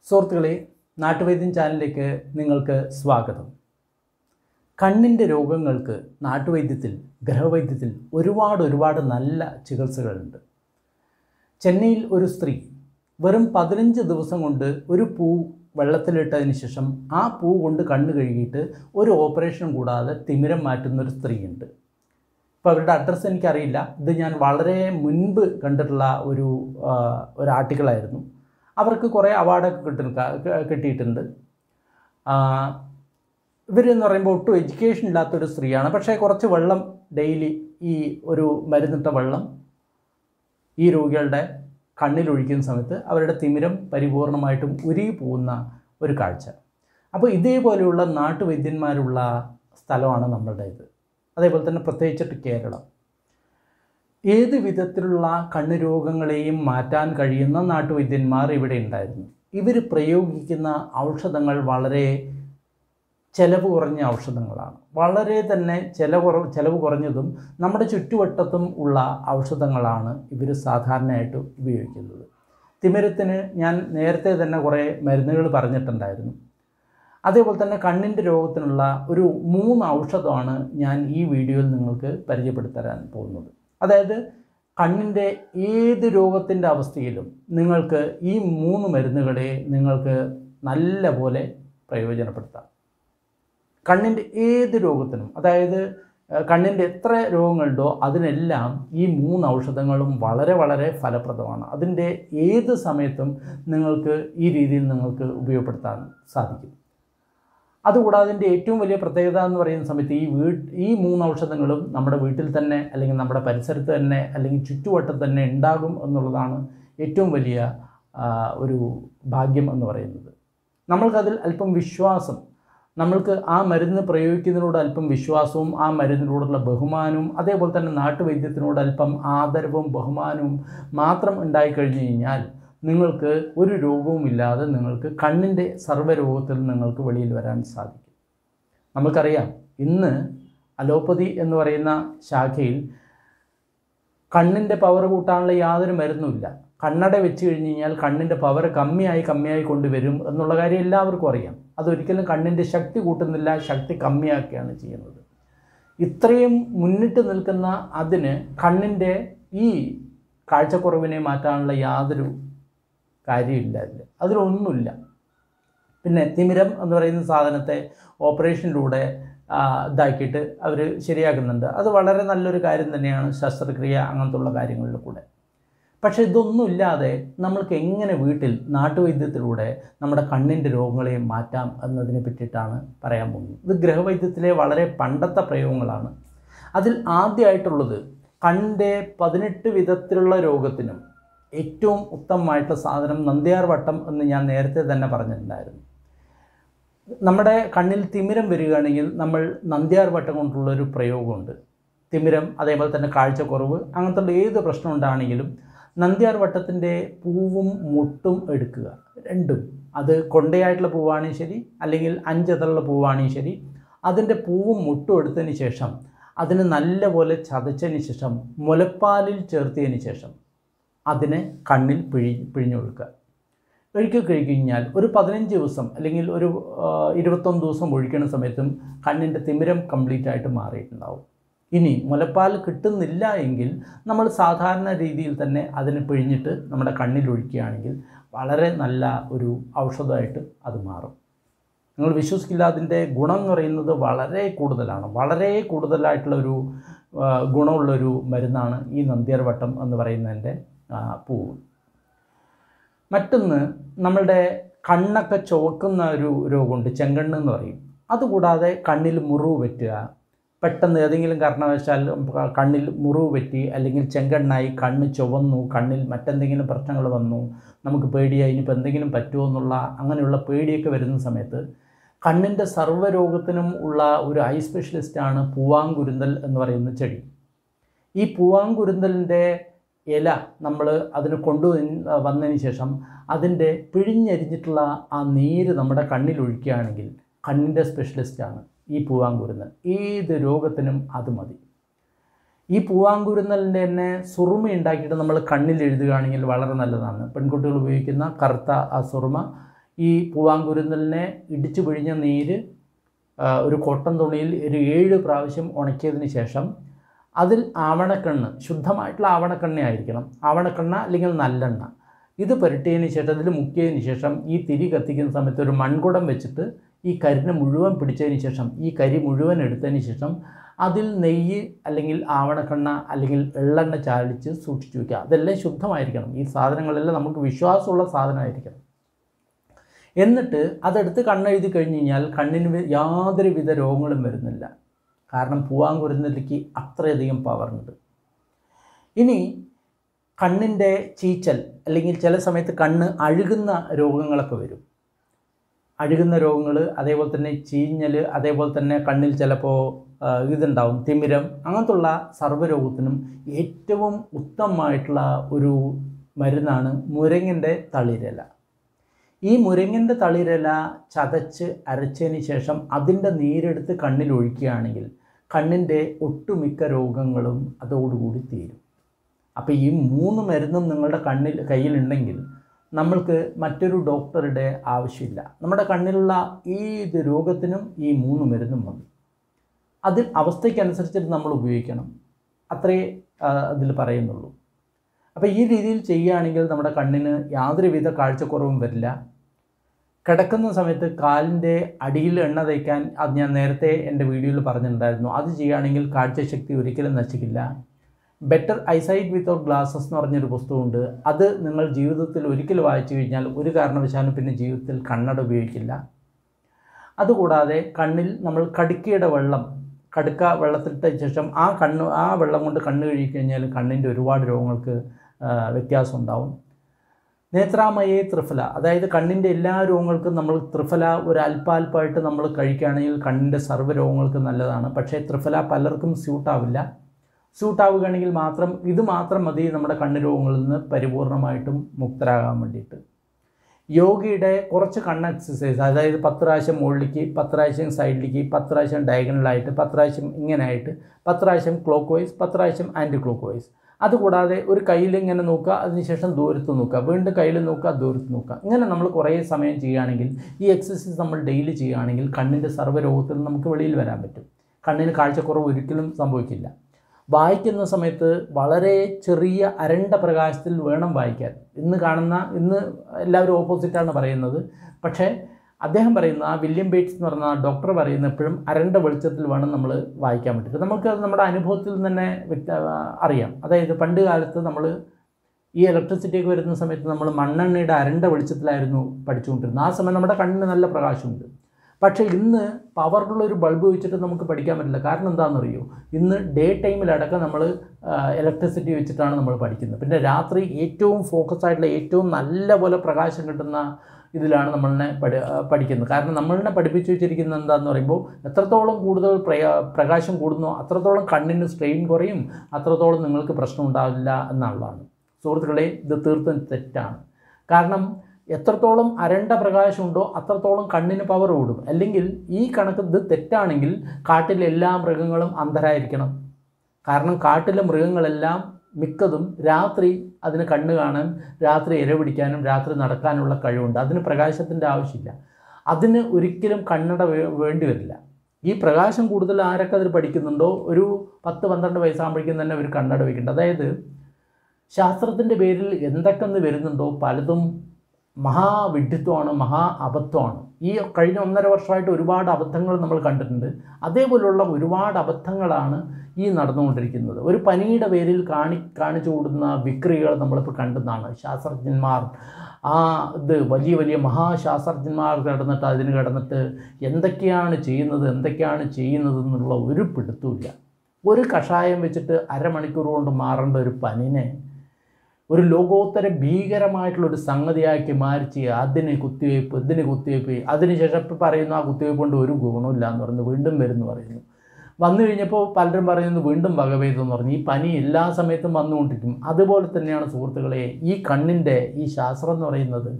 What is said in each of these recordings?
സുഹൃത്തുക്കളെ നാട്ടുവൈദ്യം ചാനലിലേക്ക് നിങ്ങൾക്ക് സ്വാഗതം കണ്ണിൻ്റെ രോഗങ്ങൾക്ക് നാട്ടുവൈദ്യത്തിൽ ഗ്രഹവൈദ്യത്തിൽ ഒരുപാട് ഒരുപാട് നല്ല ചികിത്സകളുണ്ട് ചെന്നൈയിൽ ഒരു സ്ത്രീ വെറും പതിനഞ്ച് ദിവസം കൊണ്ട് ഒരു പൂ വെള്ളത്തിലിട്ടതിന് ശേഷം ആ പൂ കൊണ്ട് കണ്ണ് കഴുകിയിട്ട് ഒരു ഓപ്പറേഷനും കൂടാതെ തിമിരം മാറ്റുന്ന ഒരു സ്ത്രീയുണ്ട് ഇപ്പോൾ അവരുടെ അഡ്രസ്സ് എനിക്കറിയില്ല ഇത് ഞാൻ വളരെ മുൻപ് കണ്ടിട്ടുള്ള ഒരു ആ, ഒരു ആർട്ടിക്കിളായിരുന്നു അവർക്ക് കുറേ അവാർഡൊക്കെ കിട്ടുന്നു കിട്ടിയിട്ടുണ്ട് ഇവരെന്ന് പറയുമ്പോൾ ഒട്ടും എഡ്യൂക്കേഷൻ ഇല്ലാത്തൊരു സ്ത്രീയാണ് പക്ഷേ കുറച്ച് വെള്ളം ഡെയിലി ഈ ഒരു മരുന്നിട്ട വെള്ളം ഈ രോഗികളുടെ കണ്ണിൽ ഒഴിക്കുന്ന സമയത്ത് അവരുടെ തിമിരം പരിപൂർണമായിട്ടും ഉരുകി പോകുന്ന ഒരു കാഴ്ച അപ്പോൾ ഇതേപോലെയുള്ള നാട്ടുവൈദ്യന്മാരുള്ള സ്ഥലമാണ് നമ്മളുടെ ഇത് അതേപോലെ തന്നെ പ്രത്യേകിച്ചിട്ട് കേരളം ഏത് വിധത്തിലുള്ള കണ്ണ് രോഗങ്ങളെയും മാറ്റാൻ കഴിയുന്ന നാട്ടുവൈദ്യന്മാർ ഇവിടെ ഉണ്ടായിരുന്നു ഇവർ പ്രയോഗിക്കുന്ന ഔഷധങ്ങൾ വളരെ ചെലവ് കുറഞ്ഞ ഔഷധങ്ങളാണ് വളരെ തന്നെ ചെലവ് കുറ ചെലവ് കുറഞ്ഞതും നമ്മുടെ ചുറ്റുവട്ടത്തും ഉള്ള ഔഷധങ്ങളാണ് ഇവർ സാധാരണയായിട്ട് ഉപയോഗിക്കുന്നത് തിമിരത്തിന് ഞാൻ നേരത്തെ തന്നെ കുറേ മരുന്നുകൾ പറഞ്ഞിട്ടുണ്ടായിരുന്നു അതേപോലെ തന്നെ കണ്ണിൻ്റെ രോഗത്തിനുള്ള ഒരു മൂന്ന് ഔഷധമാണ് ഞാൻ ഈ വീഡിയോയിൽ നിങ്ങൾക്ക് പരിചയപ്പെടുത്തരാൻ പോകുന്നത് അതായത് കണ്ണിൻ്റെ ഏത് രോഗത്തിൻ്റെ അവസ്ഥയിലും നിങ്ങൾക്ക് ഈ മൂന്ന് മരുന്നുകളെ നിങ്ങൾക്ക് നല്ല പോലെ പ്രയോജനപ്പെടുത്താം കണ്ണിൻ്റെ ഏത് രോഗത്തിനും അതായത് ഏഹ്, കണ്ണിൻ്റെ എത്ര രോഗങ്ങളുണ്ടോ അതിനെല്ലാം ഈ മൂന്ന് ഔഷധങ്ങളും വളരെ വളരെ ഫലപ്രദമാണ് അതിൻ്റെ ഏത് സമയത്തും നിങ്ങൾക്ക് ഈ രീതിയിൽ നിങ്ങൾക്ക് ഉപയോഗപ്പെടുത്താൻ സാധിക്കും അതുകൂടാതെ അതിൻ്റെ ഏറ്റവും വലിയ പ്രത്യേകത എന്ന് പറയുന്ന സമയത്ത് ഈ വീട്ട് ഈ മൂന്ന് ഔഷധങ്ങളും നമ്മുടെ വീട്ടിൽ തന്നെ അല്ലെങ്കിൽ നമ്മുടെ പരിസരത്ത് തന്നെ അല്ലെങ്കിൽ ചുറ്റുവട്ടത്ത് തന്നെ ഉണ്ടാകും എന്നുള്ളതാണ് ഏറ്റവും വലിയ ആ, ഒരു ഭാഗ്യം എന്ന് പറയുന്നത് നമ്മൾക്കതിൽ അല്പം വിശ്വാസം നമ്മൾക്ക് ആ മരുന്ന് പ്രയോഗിക്കുന്നതിനോട് അല്പം വിശ്വാസവും ആ മരുന്നിനോടുള്ള ബഹുമാനവും അതേപോലെ തന്നെ നാട്ടുവൈദ്യത്തിനോട് അല്പം ആദരവും ബഹുമാനവും മാത്രം ഉണ്ടായിക്കഴിഞ്ഞു കഴിഞ്ഞാൽ നിങ്ങൾക്ക് ഒരു രോഗവുമില്ലാതെ നിങ്ങൾക്ക് കണ്ണിൻ്റെ സർവ്വരോഗത്തിൽ നിങ്ങൾക്ക് വെളിയിൽ വരാൻ സാധിക്കും നമുക്കറിയാം ഇന്ന് അലോപ്പതി എന്ന് പറയുന്ന ശാഖയിൽ കണ്ണിൻ്റെ പവർ കൂട്ടാനുള്ള യാതൊരു മരുന്നുമില്ല കണ്ണട വെച്ച് കഴിഞ്ഞ് കഴിഞ്ഞാൽ കണ്ണിൻ്റെ പവർ കമ്മിയായി കമ്മിയായി കൊണ്ടുവരും എന്നുള്ള കാര്യം എല്ലാവർക്കും അറിയാം അതൊരിക്കലും കണ്ണിൻ്റെ ശക്തി കൂട്ടുന്നില്ല ശക്തി കമ്മിയാക്കുകയാണ് ചെയ്യുന്നത് ഇത്രയും മുന്നിട്ട് നിൽക്കുന്ന അതിന് കണ്ണിൻ്റെ ഈ കാഴ്ചക്കുറവിനെ മാറ്റാനുള്ള യാതൊരു കാര്യമില്ല അതിൽ അതിലൊന്നുമില്ല പിന്നെ തിമിരം എന്ന് പറയുന്ന സാധനത്തെ ഓപ്പറേഷനിലൂടെ ആ, ഇതാക്കിയിട്ട് അവർ ശരിയാക്കുന്നുണ്ട് അത് വളരെ നല്ലൊരു കാര്യം തന്നെയാണ് ശസ്ത്രക്രിയ അങ്ങനത്തുള്ള കാര്യങ്ങളിൽ കൂടെ പക്ഷേ ഇതൊന്നുമില്ലാതെ നമ്മൾക്ക് എങ്ങനെ വീട്ടിൽ നാട്ടുവൈദ്യത്തിലൂടെ നമ്മുടെ കണ്ണിൻ്റെ രോഗങ്ങളെ മാറ്റാം എന്നതിനെ പറ്റിയിട്ടാണ് പറയാൻ പോകുന്നത് ഇത് ഗ്രഹവൈദ്യത്തിലെ വളരെ പണ്ടത്തെ പ്രയോഗങ്ങളാണ് അതിൽ ആദ്യമായിട്ടുള്ളത് കണ്ണിൻ്റെ പതിനെട്ട് വിധത്തിലുള്ള രോഗത്തിനും ഏറ്റവും ഉത്തമമായിട്ടുള്ള സാധനം നന്ദ്യാർ വട്ടം എന്ന് ഞാൻ നേരത്തെ തന്നെ പറഞ്ഞിട്ടുണ്ടായിരുന്നു നമ്മുടെ കണ്ണിൽ തിമിരം വരികയാണെങ്കിൽ നമ്മൾ നന്ദ്യാർ വട്ടം കൊണ്ടുള്ള ഒരു പ്രയോഗമുണ്ട് തിമിരം അതേപോലെ തന്നെ കാഴ്ചക്കുറവ് അങ്ങനത്തെ ഏത് പ്രശ്നം ഉണ്ടാണെങ്കിലും നന്ദ്യാർ വട്ടത്തിൻ്റെ പൂവും മുട്ടും എടുക്കുക രണ്ടും അത് കൊണ്ടയായിട്ടുള്ള പൂവാണെങ്കിൽ ശരി അല്ലെങ്കിൽ അഞ്ചതളുള്ള പൂവാണെങ്കിൽ ശരി അതിൻ്റെ പൂവും മുട്ടും എടുത്തതിന് ശേഷം അതിന് നല്ലപോലെ ചതച്ചതിന് ശേഷം മുലപ്പാലിൽ ചേർത്തതിന് ശേഷം അതിനെ കണ്ണിൽ പിഴി പിഴിഞ്ഞൊഴുക്കുക ഒഴിക്കുക കഴിഞ്ഞാൽ ഒരു പതിനഞ്ച് ദിവസം അല്ലെങ്കിൽ ഒരു ആ, ഇരുപത്തൊന്ന് ദിവസം ഒഴിക്കുന്ന സമയത്തും കണ്ണിൻ്റെ തിമിരം കംപ്ലീറ്റ് ആയിട്ട് മാറിയിട്ടുണ്ടാവും ഇനി മുലപ്പാൽ കിട്ടുന്നില്ല എങ്കിൽ നമ്മൾ സാധാരണ രീതിയിൽ തന്നെ അതിനെ പിഴിഞ്ഞിട്ട് നമ്മുടെ കണ്ണിൽ ഒഴിക്കുകയാണെങ്കിൽ വളരെ നല്ല ഒരു ഔഷധമായിട്ട് അത് മാറും നിങ്ങൾ വിശ്വസിക്കില്ല അതിൻ്റെ ഗുണം എന്ന് പറയുന്നത് വളരെ കൂടുതലാണ് വളരെ കൂടുതലായിട്ടുള്ള ഒരു ആ, ഗുണമുള്ളൊരു മരുന്നാണ് ഈ നന്ദ്യാർ വട്ടം എന്ന് പറയുന്നതിൻ്റെ ആ, പൂവ് മറ്റൊന്ന് നമ്മളുടെ കണ്ണൊക്കെ ചുവക്കുന്ന ഒരു രോഗമുണ്ട് ചെങ്കണ്ണ് എന്ന് പറയും അതുകൂടാതെ കണ്ണിൽ മുറിവ് പറ്റുക പെട്ടെന്ന് ഏതെങ്കിലും കാരണവശാൽ കണ്ണിൽ മുറിവ് പറ്റി അല്ലെങ്കിൽ ചെങ്കണ്ണായി കണ്ണ് ചുവന്നു കണ്ണിൽ മറ്റെന്തെങ്കിലും പ്രശ്നങ്ങൾ വന്നു നമുക്ക് പേടിയായി ഇനിയിപ്പോൾ എന്തെങ്കിലും പറ്റുമോ എന്നുള്ള അങ്ങനെയുള്ള പേടിയൊക്കെ വരുന്ന സമയത്ത് കണ്ണിൻ്റെ സർവ്വരോഗത്തിനും ഉള്ള ഒരു ഐ സ്പെഷ്യലിസ്റ്റാണ് പൂവാങ്കുരുന്തൽ എന്ന് പറയുന്ന ചെടി ഈ പൂവാങ്കുരുന്തലിൻ്റെ ഇല നമ്മൾ അതിന് കൊണ്ടു വന്നതിന് ശേഷം അതിൻ്റെ പിഴിഞ്ഞരിഞ്ഞിട്ടുള്ള ആ നീര് നമ്മുടെ കണ്ണിൽ ഒഴിക്കുകയാണെങ്കിൽ കണ്ണിൻ്റെ സ്പെഷ്യലിസ്റ്റാണ് ഈ പൂവാങ്കുരുന്നൽ ഏത് രോഗത്തിനും അത് മതി ഈ പൂവാങ്കുരുന്നലിൻ്റെ തന്നെ സുറുമ ഉണ്ടാക്കിയിട്ട് നമ്മൾ കണ്ണിൽ എഴുതുകയാണെങ്കിൽ വളരെ നല്ലതാണ് പെൺകുട്ടികൾ ഉപയോഗിക്കുന്ന കറുത്ത ആ സുറുമ ഈ പൂവാങ്കുരുന്നലിനെ ഇടിച്ചു പിഴിഞ്ഞ നീര് ആ, ഒരു കോട്ടൺ തുണിയിൽ ഒരു ഏഴ് പ്രാവശ്യം ഉണക്കിയതിന് ശേഷം അതിൽ ആവണക്കണ്ണ് ശുദ്ധമായിട്ടുള്ള ആവണക്കണ്ണ ആയിരിക്കണം ആവണക്കണ്ണ അല്ലെങ്കിൽ നല്ലെണ്ണ ഇത് പുരട്ടിയതിന് ശേഷം അതിൽ മുക്കിയതിന് ശേഷം ഈ തിരി കത്തിക്കുന്ന സമയത്ത് ഒരു മൺകുടം വെച്ചിട്ട് ഈ കരിനെ മുഴുവൻ പിടിച്ചതിന് ശേഷം ഈ കരി മുഴുവൻ എടുത്തതിന് ശേഷം അതിൽ നെയ്യ് അല്ലെങ്കിൽ ആവണക്കണ്ണ അല്ലെങ്കിൽ എള്ളെണ്ണ ചാലിച്ച് സൂക്ഷിച്ചു വയ്ക്കുക അതെല്ലാം ശുദ്ധമായിരിക്കണം ഈ സാധനങ്ങളെല്ലാം നമുക്ക് വിശ്വാസമുള്ള സാധനമായിരിക്കണം എന്നിട്ട് അതെടുത്ത് കണ്ണെഴുതി കഴിഞ്ഞ് കഴിഞ്ഞാൽ കണ്ണിന് വി- യാതൊരുവിധ രോഗങ്ങളും വരുന്നില്ല കാരണം പൂവാങ്കുരുന്നിലേക്ക് അത്രയധികം പവറുണ്ട് ഇനി കണ്ണിൻ്റെ ചീച്ചൽ അല്ലെങ്കിൽ ചില സമയത്ത് കണ്ണ് അഴുകുന്ന രോഗങ്ങളൊക്കെ വരും അഴുകുന്ന രോഗങ്ങൾ അതേപോലെ തന്നെ ചീഞ്ഞൽ അതേപോലെ തന്നെ കണ്ണിൽ ചിലപ്പോൾ ആ, ഇതുണ്ടാവും തിമിരം അങ്ങനത്തുള്ള സർവ്വരോഗത്തിനും ഏറ്റവും ഉത്തമമായിട്ടുള്ള ഒരു മരുന്നാണ് മുരങ്ങിൻ്റെ തളിരില ഈ മുരങ്ങിൻ്റെ തളിരില ചതച്ച് അരച്ചതിന് ശേഷം അതിൻ്റെ നീരെടുത്ത് കണ്ണിൽ ഒഴിക്കുകയാണെങ്കിൽ കണ്ണിൻ്റെ ഒട്ടുമിക്ക രോഗങ്ങളും അതോടുകൂടി തീരും അപ്പോൾ ഈ മൂന്ന് മരുന്നും നിങ്ങളുടെ കണ്ണിൽ കയ്യിലുണ്ടെങ്കിൽ നമ്മൾക്ക് മറ്റൊരു ഡോക്ടറുടെ ആവശ്യമില്ല നമ്മുടെ കണ്ണിലുള്ള ഏത് രോഗത്തിനും ഈ മൂന്ന് മരുന്നും മതി അതിൽ അവസ്ഥയ്ക്കനുസരിച്ചിട്ട് നമ്മൾ ഉപയോഗിക്കണം അത്രേ ആ, അതിൽ പറയുന്നുള്ളൂ അപ്പോൾ ഈ രീതിയിൽ ചെയ്യുകയാണെങ്കിൽ നമ്മുടെ കണ്ണിന് യാതൊരുവിധ കാഴ്ചക്കുറവും വരില്ല കിടക്കുന്ന സമയത്ത് കാലിൻ്റെ അടിയിൽ എണ്ണ തേക്കാൻ അത് ഞാൻ നേരത്തെ എൻ്റെ വീഡിയോയിൽ പറഞ്ഞിട്ടുണ്ടായിരുന്നു അത് ചെയ്യുകയാണെങ്കിൽ കാഴ്ചശക്തി ഒരിക്കലും നശിക്കില്ല ബെറ്റർ ഐസൈറ്റ് വിത്തൗട്ട് ഗ്ലാസസ് എന്ന് പറഞ്ഞൊരു പുസ്തകമുണ്ട് അത് നിങ്ങൾ ജീവിതത്തിൽ ഒരിക്കൽ വായിച്ചു കഴിഞ്ഞാൽ ഒരു കാരണവശാലും പിന്നെ ജീവിതത്തിൽ കണ്ണട ഉപയോഗിക്കില്ല അതുകൂടാതെ കണ്ണിൽ നമ്മൾ കടുക്കയുടെ വെള്ളം കടുക്ക വെള്ളത്തിലിട്ട ശേഷം ആ കണ്ണ് ആ വെള്ളം കൊണ്ട് കണ്ണ് കഴുകിക്കഴിഞ്ഞാൽ കണ്ണിൻ്റെ ഒരുപാട് രോഗങ്ങൾക്ക് ആ, വ്യത്യാസം ഉണ്ടാവും നേത്രാമയെ ത്രിഫല അതായത് കണ്ണിൻ്റെ എല്ലാ രോഗങ്ങൾക്കും നമ്മൾ ത്രിഫല ഒരു അല്പാൽപ്പമായിട്ട് നമ്മൾ കഴിക്കുകയാണെങ്കിൽ കണ്ണിൻ്റെ സർവ്വ രോഗങ്ങൾക്ക് നല്ലതാണ് പക്ഷേ ത്രിഫല പലർക്കും സ്യൂട്ടാവില്ല സ്യൂട്ടാവുകയാണെങ്കിൽ മാത്രം ഇത് മാത്രം മതി നമ്മുടെ കണ്ണ് രോഗങ്ങളിൽ നിന്ന് പരിപൂർണമായിട്ടും മുക്തരാകാൻ വേണ്ടിയിട്ട് യോഗയുടെ കുറച്ച് കണ്ണ് എക്സസൈസ് അതായത് പത്ത് പ്രാവശ്യം മുകളിലേക്ക് പത്ത് പ്രാവശ്യം സൈഡിലേക്ക് പത്ത് പ്രാവശ്യം ഡയഗണലായിട്ട് പത്ത് പ്രാവശ്യം ഇങ്ങനെയായിട്ട് പത്ത് പ്രാവശ്യം ക്ലോക്ക് വൈസ് പത്ത് പ്രാവശ്യം ആൻറ്റി ക്ലോക്ക് വൈസ് അതുകൂടാതെ ഒരു കയ്യിൽ ഇങ്ങനെ നോക്കുക അതിനുശേഷം ദൂരത്ത് നോക്കുക വീണ്ടും കയ്യിൽ നോക്കുക ദൂരത്ത് നോക്കുക ഇങ്ങനെ നമ്മൾ കുറേ സമയം ചെയ്യുകയാണെങ്കിൽ ഈ എക്സസൈസ് നമ്മൾ ഡെയിലി ചെയ്യുകയാണെങ്കിൽ കണ്ണിൻ്റെ സർവ്വരോഗത്തിൽ നിന്ന് നമുക്ക് വെളിയിൽ വരാൻ പറ്റും കണ്ണിന് കാഴ്ചക്കുറവ് ഒരിക്കലും സംഭവിക്കില്ല വായിക്കുന്ന സമയത്ത് വളരെ ചെറിയ അരണ്ട പ്രകാശത്തിൽ വേണം വായിക്കാൻ ഇന്ന് കാണുന്ന ഇന്ന് എല്ലാവരും ഓപ്പോസിറ്റാണ് പറയുന്നത് പക്ഷേ അദ്ദേഹം പറയുന്ന ആ വില്യം ബേറ്റ്സ് എന്ന് പറഞ്ഞ ഡോക്ടർ പറയുന്ന എപ്പോഴും അരണ്ട വെളിച്ചത്തിൽ വേണം നമ്മൾ വായിക്കാൻ പറ്റും നമുക്ക് അത് നമ്മുടെ അനുഭവത്തിൽ നിന്ന് തന്നെ വ്യക്ത അറിയാം അതായത് പണ്ട് കാലത്ത് നമ്മൾ ഈ ഇലക്ട്രിസിറ്റിയൊക്കെ വരുന്ന സമയത്ത് നമ്മൾ മണ്ണെണ്ണയുടെ അരണ്ട വെളിച്ചത്തിലായിരുന്നു പഠിച്ചുകൊണ്ടിരുന്നത് ആ സമയം നമ്മുടെ കണ്ണിന് നല്ല പ്രകാശമുണ്ട് പക്ഷേ ഇന്ന് പവറുള്ള ഒരു ബൾബ് വെച്ചിട്ട് നമുക്ക് പഠിക്കാൻ പറ്റില്ല കാരണം എന്താണെന്നറിയോ ഇന്ന് ഡേ ടൈമിലടക്കം നമ്മൾ ഇലക്ട്രിസിറ്റി വെച്ചിട്ടാണ് നമ്മൾ പഠിക്കുന്നത് പിന്നെ രാത്രി ഏറ്റവും ഫോക്കസ് ആയിട്ടുള്ള ഏറ്റവും നല്ല പോലെ പ്രകാശം കിട്ടുന്ന ഇതിലാണ് നമ്മളിനെ പഠി ആ, പഠിക്കുന്നത് കാരണം നമ്മളിനെ പഠിപ്പിച്ചു വെച്ചിരിക്കുന്നത് എന്താണെന്ന് പറയുമ്പോൾ എത്രത്തോളം കൂടുതൽ പ്രയാ പ്രകാശം കൂടുന്നോ അത്രത്തോളം കണ്ണിന് സ്ട്രെയിൻ കുറയും അത്രത്തോളം നിങ്ങൾക്ക് പ്രശ്നം ഉണ്ടാവില്ല എന്നുള്ളതാണ് സുഹൃത്തുക്കളെ ഇത് തീർത്തും തെറ്റാണ് കാരണം എത്രത്തോളം അരണ്ട പ്രകാശമുണ്ടോ അത്രത്തോളം കണ്ണിന് പവർ കൂടും അല്ലെങ്കിൽ ഈ കണക്ക് ഇത് തെറ്റാണെങ്കിൽ കാട്ടിലെ എല്ലാ മൃഗങ്ങളും അന്ധരായിരിക്കണം കാരണം കാട്ടിലെ മൃഗങ്ങളെല്ലാം മിക്കതും രാത്രി അതിന് കണ്ണ് കാണാൻ രാത്രി ഇര പിടിക്കാനും രാത്രി നടക്കാനുള്ള കഴിവുണ്ട് അതിന് പ്രകാശത്തിൻ്റെ ആവശ്യമില്ല അതിന് ഒരിക്കലും കണ്ണട വേ- വേണ്ടി വരില്ല ഈ പ്രകാശം കൂടുതൽ ആരൊക്കെ അതിൽ പഠിക്കുന്നുണ്ടോ ഒരു പത്ത് പന്ത്രണ്ട് വയസ്സാകുമ്പോഴേക്കും തന്നെ ഒരു കണ്ണട വയ്ക്കുന്നുണ്ട് അതായത് ശാസ്ത്രത്തിൻ്റെ പേരിൽ എന്തൊക്കെ ഒന്ന് വരുന്നുണ്ടോ പലതും മഹാവിഡ്ഢിത്വമാണ് മഹാ അബദ്ധമാണ് ഈ കഴിഞ്ഞ ഒന്നര വർഷമായിട്ട് ഒരുപാട് അബദ്ധങ്ങൾ നമ്മൾ കണ്ടിട്ടുണ്ട് അതേപോലുള്ള ഒരുപാട് അബദ്ധങ്ങളാണ് ഈ നടന്നുകൊണ്ടിരിക്കുന്നത് ഒരു പനിയുടെ പേരിൽ കാണി കാണിച്ചു കൂടുന്ന വിക്രികൾ നമ്മളിപ്പോൾ കണ്ടെന്നാണ് ശാസ്ത്രജ്ഞന്മാർ ആ ഇത് വലിയ വലിയ മഹാശാസ്ത്രജ്ഞന്മാർ കിടന്നിട്ട് അതിന് കിടന്നിട്ട് എന്തൊക്കെയാണ് ചെയ്യുന്നത് എന്തൊക്കെയാണ് ചെയ്യുന്നത് എന്നുള്ള ഒരു പിടുത്തമില്ല ഒരു കഷായം വെച്ചിട്ട് അരമണിക്കൂർ കൊണ്ട് മാറേണ്ട ഒരു പനിനെ ഒരു ലോകോത്തര ഭീകരമായിട്ടുള്ള ഒരു സംഗതിയാക്കി മാറ്റി അതിന് കുത്തിവയ്പ്പ് ഇതിന് കുത്തിവയ്പ്പ് അതിനുശേഷം ഇപ്പം പറയുന്നു ആ കുത്തിവയ്പ്പ് കൊണ്ട് ഒരു ഗുണമില്ല എന്ന് പറഞ്ഞു വീണ്ടും വരുന്നു പറയുന്നു വന്നു കഴിഞ്ഞപ്പോൾ പലരും പറയുന്നത് വീണ്ടും വകവെയ്തെന്ന് പറഞ്ഞു ഈ പനി എല്ലാ സമയത്തും വന്നുകൊണ്ടിരിക്കും അതുപോലെ തന്നെയാണ് സുഹൃത്തുക്കളെ ഈ കണ്ണിൻ്റെ ഈ ശാസ്ത്രം എന്ന് പറയുന്നത്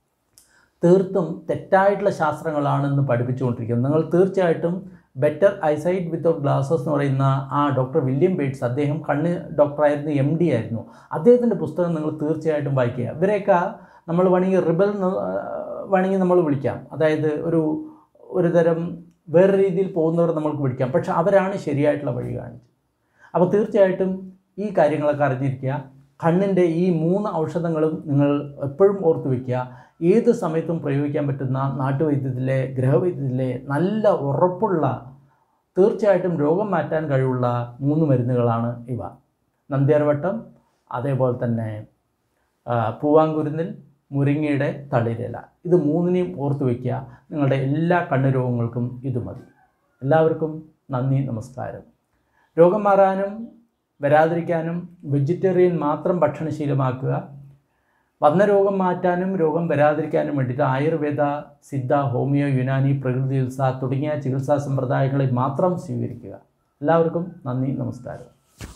തീർത്തും തെറ്റായിട്ടുള്ള ശാസ്ത്രങ്ങളാണെന്ന് പഠിപ്പിച്ചുകൊണ്ടിരിക്കുന്നത് നിങ്ങൾ തീർച്ചയായിട്ടും ബെറ്റർ ഐസൈറ്റ് വിത്തൗട്ട് ഗ്ലാസസ് എന്ന് പറയുന്ന ആ ഡോക്ടർ വില്യം ബേറ്റ്സ് അദ്ദേഹം കണ്ണ് ഡോക്ടറായിരുന്നു എം ഡി ആയിരുന്നു അദ്ദേഹത്തിൻ്റെ പുസ്തകം നിങ്ങൾ തീർച്ചയായിട്ടും വായിക്കുക ഇവരെയൊക്കെ നമ്മൾ വേണമെങ്കിൽ റിബൽ എന്ന് വേണമെങ്കിൽ നമ്മൾ വിളിക്കാം അതായത് ഒരു ഒരു തരം വേറെ രീതിയിൽ പോകുന്നവർ നമ്മൾക്ക് വിളിക്കാം പക്ഷെ അവരാണ് ശരിയായിട്ടുള്ള വഴി കാണിച്ചത് അപ്പോൾ തീർച്ചയായിട്ടും ഈ കാര്യങ്ങളൊക്കെ അറിഞ്ഞിരിക്കുക കണ്ണിൻ്റെ ഈ മൂന്ന് ഔഷധങ്ങളും നിങ്ങൾ എപ്പോഴും ഓർത്ത് വയ്ക്കുക ഏത് സമയത്തും പ്രയോഗിക്കാൻ പറ്റുന്ന നാട്ടുവൈദ്യത്തിലെ ഗ്രഹവൈദ്യത്തിലെ നല്ല ഉറപ്പുള്ള തീർച്ചയായിട്ടും രോഗം മാറ്റാൻ കഴിവുള്ള മൂന്ന് മരുന്നുകളാണ് ഇവ നന്ദ്യാർവട്ടം അതേപോലെ തന്നെ ആ, പൂവാങ്കുരുന്നിൽ മുരിങ്ങയുടെ തളിരില ഇത് മൂന്നിനെയും ഓർത്ത് വയ്ക്കുക നിങ്ങളുടെ എല്ലാ കണ്ണ് രോഗങ്ങൾക്കും ഇത് മതി എല്ലാവർക്കും നന്ദി നമസ്കാരം രോഗം മാറാനും വരാതിരിക്കാനും വെജിറ്റേറിയൻ മാത്രം ഭക്ഷണശീലമാക്കുക വന്ന രോഗം മാറ്റാനും രോഗം വരാതിരിക്കാനും വേണ്ടിയിട്ട് ആയുർവേദ സിദ്ധ ഹോമിയോ യുനാനി പ്രകൃതി ചികിത്സ തുടങ്ങിയ ചികിത്സാ സമ്പ്രദായങ്ങളെ മാത്രം സ്വീകരിക്കുക എല്ലാവർക്കും നന്ദി നമസ്കാരം